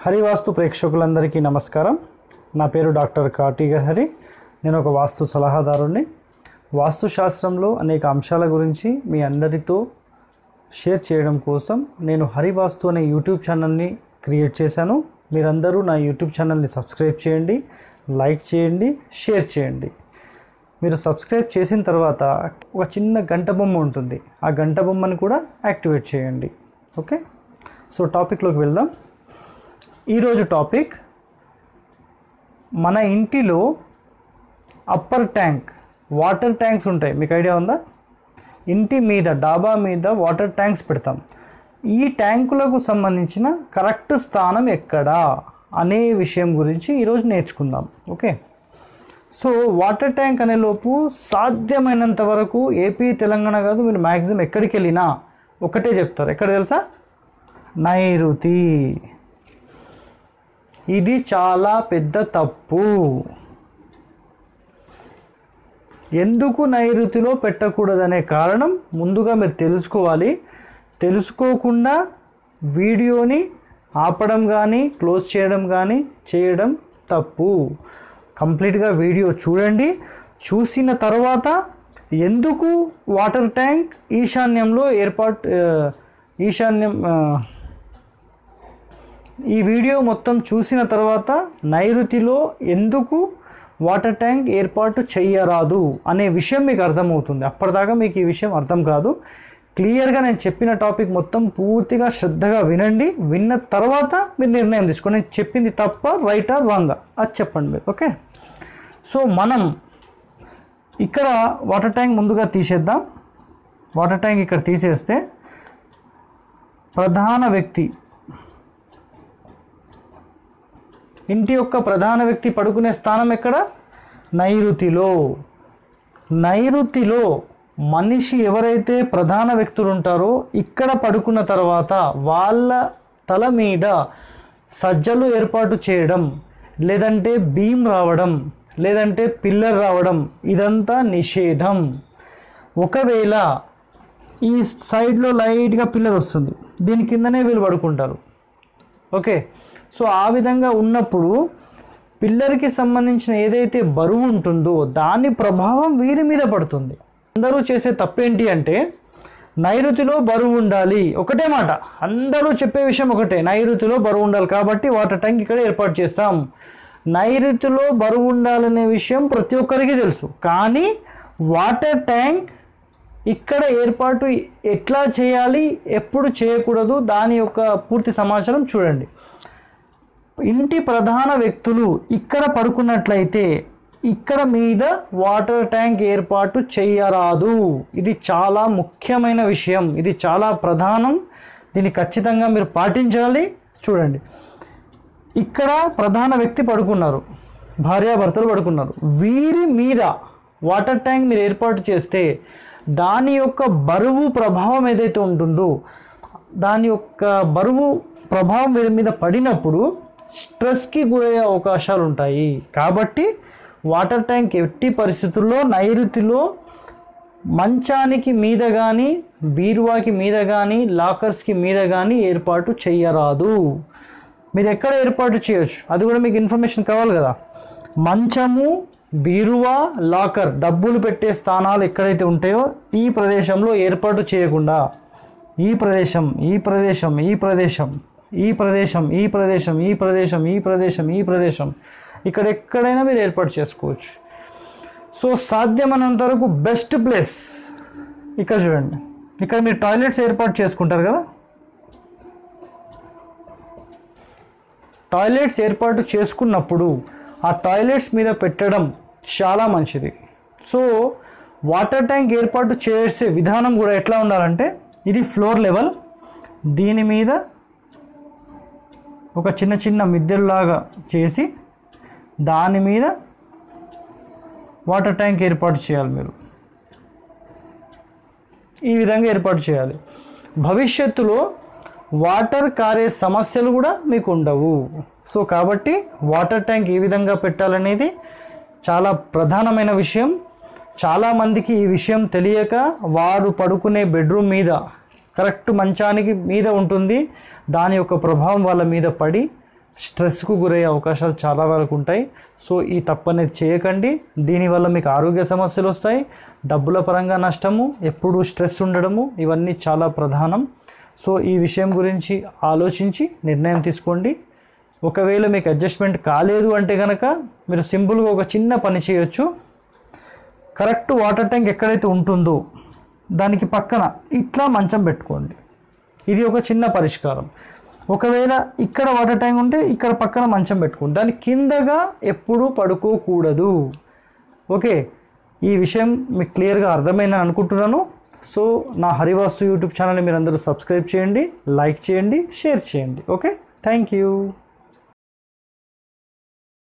హరివాస్తు ప్రేక్షకులందరికీ నమస్కారం నా పేరు డాక్టర్ కార్తీగర్ హరి నేను ఒక వాస్తు సలహాదారుణ్ణి వాస్తు శాస్త్రంలో అనేక అంశాల గురించి మీ అందరితో షేర్ చేయడం కోసం నేను హరివాస్తు అనే యూట్యూబ్ ఛానల్ని క్రియేట్ చేశాను మీరందరూ నా యూట్యూబ్ ఛానల్ని సబ్స్క్రైబ్ చేయండి లైక్ చేయండి షేర్ చేయండి మీరు సబ్స్క్రైబ్ చేసిన తర్వాత ఒక చిన్న గంట బొమ్మ ఉంటుంది ఆ గంట బొమ్మని కూడా యాక్టివేట్ చేయండి ఓకే సో టాపిక్లోకి వెళ్దాం ఈరోజు టాపిక్ మన ఇంటిలో అప్పర్ ట్యాంక్ వాటర్ ట్యాంక్స్ ఉంటాయి మీకు ఐడియా ఉందా ఇంటి మీద డాబా మీద వాటర్ ట్యాంక్స్ పెడతాం ఈ ట్యాంకులకు సంబంధించిన కరెక్ట్ స్థానం ఎక్కడా అనే విషయం గురించి ఈరోజు నేర్చుకుందాం ఓకే సో వాటర్ ట్యాంక్ అనే లోపు సాధ్యమైనంత వరకు ఏపీ తెలంగాణ కాదు మీరు మ్యాక్సిమం ఎక్కడికి వెళ్ళినా ఒకటే చెప్తారు ఎక్కడ తెలుసా నైరుతి ఇది చాలా పెద్ద తప్పు ఎందుకు నైరుతిలో పెట్టకూడదనే కారణం ముందుగా మీరు తెలుసుకోవాలి తెలుసుకోకుండా వీడియోని ఆపడం కానీ క్లోజ్ చేయడం కానీ చేయడం తప్పు కంప్లీట్గా వీడియో చూడండి చూసిన తర్వాత ఎందుకు వాటర్ ట్యాంక్ ఈశాన్యంలో ఏర్పాటు ఆ, ఈశాన్యం ఆ, ఈ వీడియో మొత్తం చూసిన తర్వాత నైరుతిలో ఎందుకు వాటర్ ట్యాంక్ ఏర్పాటు చేయరాదు అనే విషయం మీకు అర్థమవుతుంది అప్పటిదాకా మీకు ఈ విషయం అర్థం కాదు క్లియర్గా నేను చెప్పిన టాపిక్ మొత్తం పూర్తిగా శ్రద్ధగా వినండి విన్న తర్వాత మీరు నిర్ణయం తీసుకోండి నేను చెప్పింది తప్ప రైటా రాంగా అది చెప్పండి మీరు ఓకే సో మనం ఇక్కడ వాటర్ ట్యాంక్ ముందుగా తీసేద్దాం వాటర్ ట్యాంక్ ఇక్కడ తీసేస్తే ప్రధాన వ్యక్తి ఇంటి యొక్క ప్రధాన వ్యక్తి పడుకునే స్థానం ఎక్కడ నైరుతిలో నైరుతిలో మనిషి ఎవరైతే ప్రధాన వ్యక్తులు ఉంటారో ఇక్కడ పడుకున్న తర్వాత వాళ్ళ తల మీద సజ్జలు ఏర్పాటు చేయడం లేదంటే బీమ్ రావడం లేదంటే పిల్లర్ రావడం ఇదంతా నిషేధం ఒకవేళ ఈ సైడ్లో లైట్గా పిల్లర్ వస్తుంది దీని కిందనే వీళ్ళు పడుకుంటారు ఓకే సో ఆ విధంగా ఉన్నప్పుడు పిల్లర్కి సంబంధించిన ఏదైతే బరువు ఉంటుందో దాని ప్రభావం వీరి మీద పడుతుంది అందరూ చేసే తప్పేంటి అంటే నైరుతిలో బరువు ఉండాలి ఒకటే మాట అందరూ చెప్పే విషయం ఒకటే నైరుతిలో బరువు ఉండాలి కాబట్టి వాటర్ ట్యాంక్ ఇక్కడ ఏర్పాటు చేస్తాం నైరుతిలో బరువు ఉండాలనే విషయం ప్రతి ఒక్కరికి తెలుసు కానీ వాటర్ ట్యాంక్ ఇక్కడ ఏర్పాటు ఎట్లా చేయాలి ఎప్పుడు చేయకూడదు దాని యొక్క పూర్తి సమాచారం చూడండి ఇంటి ప్రధాన వ్యక్తులు ఇక్కడ పడుకున్నట్లయితే ఇక్కడ మీద వాటర్ ట్యాంక్ ఏర్పాటు చేయరాదు ఇది చాలా ముఖ్యమైన విషయం ఇది చాలా ప్రధానం దీన్ని ఖచ్చితంగా మీరు పాటించాలి చూడండి ఇక్కడ ప్రధాన వ్యక్తి పడుకున్నారు భార్యాభర్తలు పడుకున్నారు వీరి మీద వాటర్ ట్యాంక్ మీరు ఏర్పాటు చేస్తే దాని యొక్క బరువు ప్రభావం ఏదైతే ఉంటుందో దాని యొక్క బరువు ప్రభావం వీరి మీద పడినప్పుడు స్ట్రెస్కి గురయ్యే అవకాశాలు ఉంటాయి కాబట్టి వాటర్ ట్యాంక్ ఎట్టి పరిస్థితుల్లో నైరుతిలో మంచానికి మీద కానీ బీరువాకి మీద కానీ లాకర్స్కి మీద కానీ ఏర్పాటు చేయరాదు మీరు ఎక్కడ ఏర్పాటు చేయొచ్చు అది కూడా మీకు ఇన్ఫర్మేషన్ కావాలి కదా మంచము బీరువా లాకర్ డబ్బులు పెట్టే స్థానాలు ఎక్కడైతే ఉంటాయో ఈ ప్రదేశంలో ఏర్పాటు చేయకుండా ఈ ప్రదేశం ఈ ప్రదేశం ఈ ప్రదేశం ఈ ప్రదేశం ఈ ప్రదేశం ఈ ప్రదేశం ఈ ప్రదేశం ఈ ప్రదేశం ఇక్కడ ఎక్కడైనా మీరు ఏర్పాటు చేసుకోవచ్చు సో సాధ్యమైనంత వరకు బెస్ట్ ప్లేస్ ఇక్కడ చూడండి ఇక్కడ మీరు టాయిలెట్స్ ఏర్పాటు చేసుకుంటారు కదా టాయిలెట్స్ ఏర్పాటు చేసుకున్నప్పుడు ఆ టాయిలెట్స్ మీద పెట్టడం చాలా మంచిది సో వాటర్ ట్యాంక్ ఏర్పాటు చేసే విధానం కూడా ఎట్లా ఉండాలంటే ఇది ఫ్లోర్ లెవెల్ దీని మీద ఒక చిన్న చిన్న మిద్దెల్లాగా చేసి దాని మీద వాటర్ ట్యాంక్ ఏర్పాటు చేయాలి మీరు ఈ విధంగా ఏర్పాటు చేయాలి భవిష్యత్తులో వాటర్ కారే సమస్యలు కూడా మీకు ఉండవు సో కాబట్టి వాటర్ ట్యాంక్ ఏ విధంగా పెట్టాలనేది చాలా ప్రధానమైన విషయం చాలామందికి ఈ విషయం తెలియక వారు పడుకునే బెడ్రూమ్ మీద కరెక్ట్ మంచానికి మీద ఉంటుంది దాని యొక్క ప్రభావం వాళ్ళ మీద పడి స్ట్రెస్కు గురయ్యే అవకాశాలు చాలా వరకు ఉంటాయి సో ఈ తప్పు అనేది చేయకండి దీనివల్ల మీకు ఆరోగ్య సమస్యలు వస్తాయి డబ్బుల పరంగా నష్టము ఎప్పుడు స్ట్రెస్ ఉండడము ఇవన్నీ చాలా ప్రధానం సో ఈ విషయం గురించి ఆలోచించి నిర్ణయం తీసుకోండి ఒకవేళ మీకు అడ్జస్ట్మెంట్ కాలేదు అంటే కనుక మీరు సింపుల్గా ఒక చిన్న పని చేయొచ్చు కరెక్ట్ వాటర్ ట్యాంక్ ఎక్కడైతే ఉంటుందో దానికి పక్కన ఇట్లా మంచం పెట్టుకోండి ఇది ఒక చిన్న పరిష్కారం ఒకవేళ ఇక్కడ వాటర్ ట్యాంక్ ఉంటే ఇక్కడ పక్కన మంచం పెట్టుకోండి దాని కిందగా ఎప్పుడూ పడుకోకూడదు ఓకే ఈ విషయం మీకు క్లియర్గా అర్థమైందని అనుకుంటున్నాను సో నా హరివాస్తు యూట్యూబ్ ఛానల్ని మీరు అందరూ సబ్స్క్రైబ్ చేయండి లైక్ చేయండి షేర్ చేయండి ఓకే థ్యాంక్ యూ